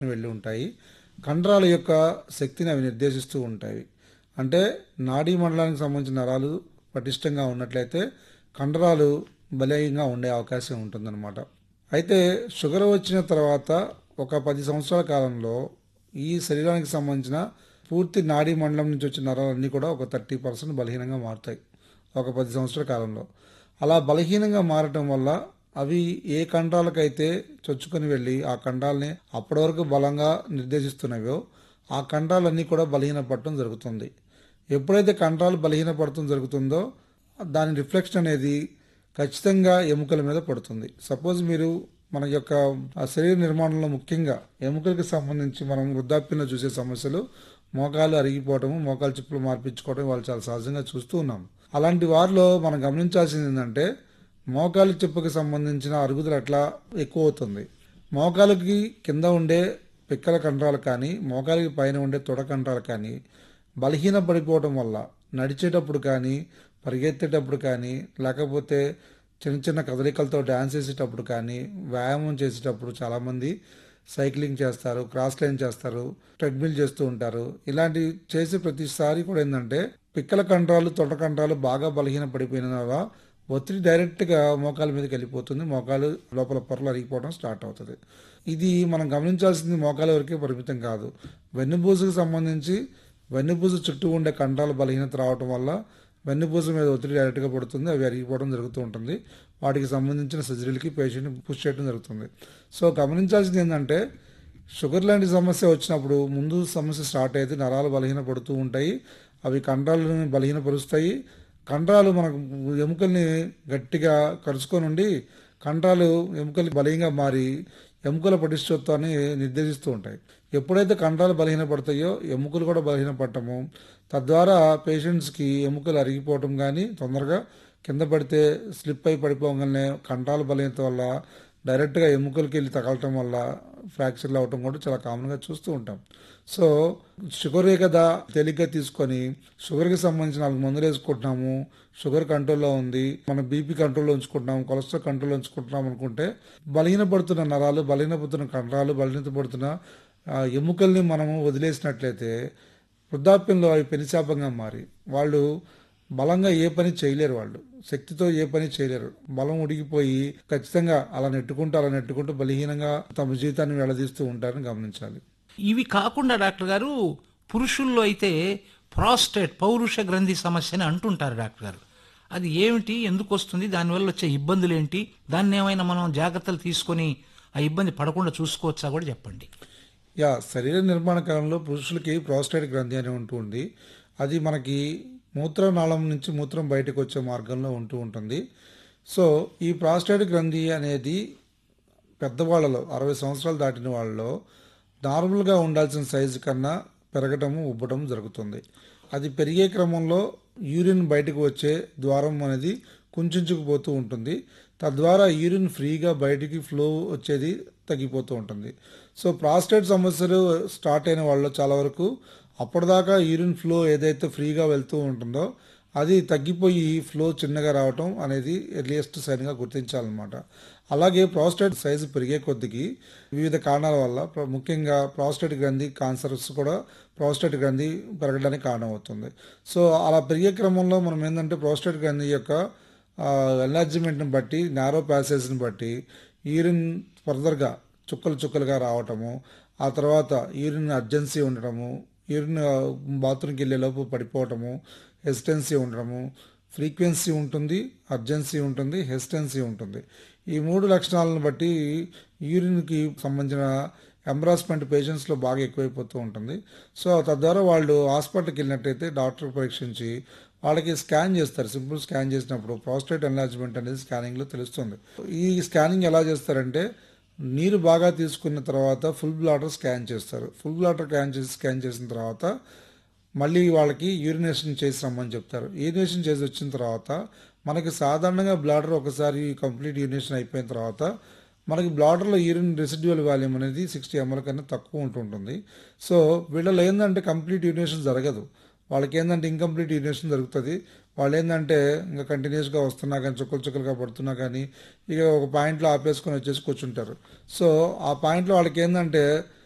వెళ్ళి ఉంటాయి కండరాల యొక్క శక్తిని అవి నిర్దేశిస్తూ ఉంటాయి అంటే నాడీ మండలానికి సంబంధించిన నరాలు పటిష్టంగా ఉన్నట్లయితే కండరాలు బలీయంగా ఉండే అవకాశం ఉంటుందన్నమాట అయితే షుగర్ వచ్చిన తర్వాత ఒక పది సంవత్సరాల కాలంలో ఈ శరీరానికి సంబంధించిన పూర్తి నాడీ మండలం నుంచి వచ్చిన నరాలన్నీ కూడా ఒక థర్టీ పర్సెంట్ బలహీనంగా మారుతాయి ఒక పది సంవత్సరాల కాలంలో అలా బలహీనంగా మారటం వల్ల అవి ఏ కండరాలకైతే చొచ్చుకొని వెళ్ళి ఆ కండరాలని అప్పటి వరకు బలంగా నిర్దేశిస్తున్నవో ఆ కండరాలన్నీ కూడా బలహీనపడటం జరుగుతుంది ఎప్పుడైతే కండరాలు బలహీనపడటం జరుగుతుందో దాని రిఫ్లెక్షన్ అనేది ఖచ్చితంగా ఎముకల మీద పడుతుంది సపోజ్ మీరు మన యొక్క ఆ శరీర నిర్మాణంలో ముఖ్యంగా ఎముకలకు సంబంధించి మనం వృద్ధాప్యంలో చూసే సమస్యలు మోకాలు అరిగిపోవటము మోకాలు చిప్పులు మార్పించుకోవడం వాళ్ళు చాలా సహజంగా చూస్తూ ఉన్నాం అలాంటి వారిలో మనం గమనించాల్సింది ఏంటంటే మోకాలు చిప్పుకి సంబంధించిన అరుగుదల ఎట్లా ఎక్కువ అవుతుంది మోకాలుకి కింద ఉండే పిక్కల కండరాలు కానీ మోకాలికి పైన ఉండే తొడ కండరాలు కానీ బలహీన పడిపోవడం వల్ల నడిచేటప్పుడు కానీ పరిగెత్తేటప్పుడు కానీ లేకపోతే చిన్న చిన్న కదలికలతో డ్యాన్స్ చేసేటప్పుడు కానీ వ్యాయామం చేసేటప్పుడు చాలామంది సైక్లింగ్ చేస్తారు క్రాస్ లైన్ చేస్తారు ట్రెడ్మిల్ చేస్తూ ఉంటారు ఇలాంటి చేసే ప్రతిసారి కూడా ఏంటంటే పిక్కల కండరాలు తొడ కండరాలు బాగా బలహీన పడిపోయిన వల్ల ఒత్తిడి డైరెక్ట్గా మోకాల మీదకి వెళ్ళిపోతుంది మోకాలు లోపల పొరలు అరిగిపోవడం స్టార్ట్ అవుతుంది ఇది మనం గమనించాల్సింది మోకాల వరకే పరిమితం కాదు వెన్నుపూసకు సంబంధించి వెన్నుపూస చుట్టూ ఉండే కండరాల బలహీనత రావటం వల్ల వెన్నుపూస మీద ఒత్తిడి డైరెక్ట్గా పడుతుంది అవి అరిగిపోవడం జరుగుతూ ఉంటుంది వాటికి సంబంధించిన సర్జరీలకి పేషెంట్ పుష్ చేయడం జరుగుతుంది సో గమనించాల్సింది ఏంటంటే షుగర్ లాంటి సమస్య వచ్చినప్పుడు ముందు సమస్య స్టార్ట్ అయితే నరాలు బలహీన పడుతూ ఉంటాయి అవి కండరాలను బలహీనపరుస్తాయి కండరాలు మనకు ఎముకల్ని గట్టిగా కరుచుకొని ఉండి కండరాలు ఎముకలు బలంగా మారి ఎముకల పటిష్టత్వాన్ని నిర్దేశిస్తూ ఉంటాయి ఎప్పుడైతే కండరాలు బలహీనపడతాయో ఎముకలు కూడా బలహీనపడటము తద్వారా పేషెంట్స్కి ఎముకలు అరిగిపోవటం కానీ తొందరగా కింద పడితే స్లిప్ అయి పడిపోగానే కండరాల బలహీనత వల్ల డైరెక్ట్గా ఎముకలకి వెళ్ళి తగలటం వల్ల ఫ్రాక్చర్లు అవటం కూడా చాలా కామన్గా చూస్తూ ఉంటాం సో షుగరే కదా తేలిగ్గా తీసుకొని షుగర్కి సంబంధించిన నాలుగు మందులు వేసుకుంటున్నాము షుగర్ కంట్రోల్లో ఉంది మనం బీపీ కంట్రోల్లో ఉంచుకుంటున్నాం కొలెస్ట్రాల్ కంట్రోల్లో ఉంచుకుంటున్నాం అనుకుంటే బలహీనపడుతున్న నరాలు బలహీనపడుతున్న కండరాలు బలహీనపడుతున్న ఆ, ఎముకల్ని మనము వదిలేసినట్లయితే వృద్ధాప్యంలో అవి పెనిశాపంగా మారి వాళ్ళు బలంగా ఏ పని చేయలేరు వాళ్ళు శక్తితో ఏ పని చేయలేరు బలం ఉడిగిపోయి ఖచ్చితంగా అలా నెట్టుకుంటూ అలా నెట్టుకుంటూ బలహీనంగా తమ జీవితాన్ని వెళ్లదీస్తూ ఉంటారని గమనించాలి ఇవి కాకుండా డాక్టర్ గారు పురుషుల్లో అయితే ప్రాస్టేట్ పౌరుష గ్రంథి సమస్యని అంటుంటారు డాక్టర్ గారు అది ఏమిటి ఎందుకు వస్తుంది దానివల్ల వచ్చే ఇబ్బందులు ఏంటి దాన్ని ఏమైనా మనం జాగ్రత్తలు తీసుకొని ఆ ఇబ్బంది పడకుండా చూసుకోవచ్చా కూడా చెప్పండి యా శరీర నిర్మాణ కాలంలో పురుషులకి ప్రోస్టేట్ గ్రంథి అని ఉంటుంది అది మనకి మూత్రనాళం నుంచి మూత్రం బయటకు వచ్చే మార్గంలో ఉంటూ ఉంటుంది సో ఈ ప్రాస్టేట్ గ్రంథి అనేది పెద్దవాళ్ళలో అరవై సంవత్సరాలు దాటిన వాళ్ళలో నార్మల్గా ఉండాల్సిన సైజు కన్నా పెరగటము ఉబ్బటం జరుగుతుంది అది పెరిగే క్రమంలో యూరిన్ బయటకు వచ్చే ద్వారం అనేది కుంచుకుపోతూ ఉంటుంది తద్వారా యూరిన్ ఫ్రీగా బయటికి ఫ్లో వచ్చేది తగ్గిపోతూ ఉంటుంది సో ప్రాస్టేట్ సమస్యలు స్టార్ట్ అయిన వాళ్ళు చాలా వరకు అప్పటిదాకా యూరిన్ ఫ్లో ఏదైతే ఫ్రీగా వెళ్తూ ఉంటుందో అది తగ్గిపోయి ఫ్లో చిన్నగా రావటం అనేది ఎర్లియస్ట్ సైన్గా గుర్తించాలన్నమాట అలాగే ప్రాస్టేట్ సైజు పెరిగే కొద్దికి వివిధ కారణాల వల్ల ప్ర- ముఖ్యంగా ప్రాస్టేట్ గ్రంథి కాన్సర్స్ కూడా ప్రాస్టేట్ గ్రంథి పెరగడానికి కారణమవుతుంది సో అలా పెరిగే క్రమంలో మనం ఏంటంటే ప్రాస్టేట్ గ్రంథి యొక్క ఎన్లార్జ్మెంట్ని బట్టి నారో ప్యాసేజ్ని బట్టి యూరిన్ ఫర్దర్గా చుక్కలు చుక్కలుగా రావటము ఆ తర్వాత యూరిన్ అర్జెన్సీ ఉండటము యూరిన్ బాత్రూమ్కి వెళ్ళేలోపు పడిపోవటము హెసిటెన్సీ ఉండటము ఫ్రీక్వెన్సీ ఉంటుంది అర్జెన్సీ ఉంటుంది హెసిటెన్సీ ఉంటుంది ఈ మూడు లక్షణాలను బట్టి యూరిన్కి సంబంధించిన ఎంబ్రాస్మెంట్ పేషెంట్స్లో బాగా ఎక్కువైపోతూ ఉంటుంది సో తద్వారా వాళ్ళు హాస్పిటల్కి వెళ్ళినట్టయితే డాక్టర్ పరీక్షించి వాళ్ళకి స్కాన్ చేస్తారు సింపుల్ స్కాన్ చేసినప్పుడు ప్రాస్టేట్ ఎన్లార్జ్మెంట్ అనేది స్కానింగ్లో తెలుస్తుంది ఈ స్కానింగ్ ఎలా చేస్తారంటే నీరు బాగా తీసుకున్న తర్వాత ఫుల్ బ్లాడర్ స్కాన్ చేస్తారు ఫుల్ బ్లాడర్ స్కాన్ చేసి స్కాన్ చేసిన తర్వాత మళ్ళీ వాళ్ళకి యూరినేషన్ చేసి రమ్మని చెప్తారు యూరినేషన్ చేసి వచ్చిన తర్వాత మనకి సాధారణంగా బ్లాడర్ ఒకసారి కంప్లీట్ యూరినేషన్ అయిపోయిన తర్వాత మనకి బ్లాడర్లో యూరిన్ రెసిడ్యువల్ వాల్యూమ్ అనేది సిక్స్టీ ఎంఎల్ కన్నా తక్కువ ఉంటుంటుంది సో వీళ్ళలో ఏంటంటే కంప్లీట్ యూరినేషన్ జరగదు వాళ్ళకి ఏంటంటే ఇన్కంప్లీట్ యూరినేషన్ జరుగుతుంది వాళ్ళు ఏంటంటే ఇంకా కంటిన్యూస్గా వస్తున్నా కానీ చుక్కలు చుక్కలుగా పడుతున్నా కానీ ఇక ఒక పాయింట్లో ఆపేసుకొని వచ్చేసి కూర్చుంటారు సో ఆ పాయింట్లో వాళ్ళకి ఏంటంటే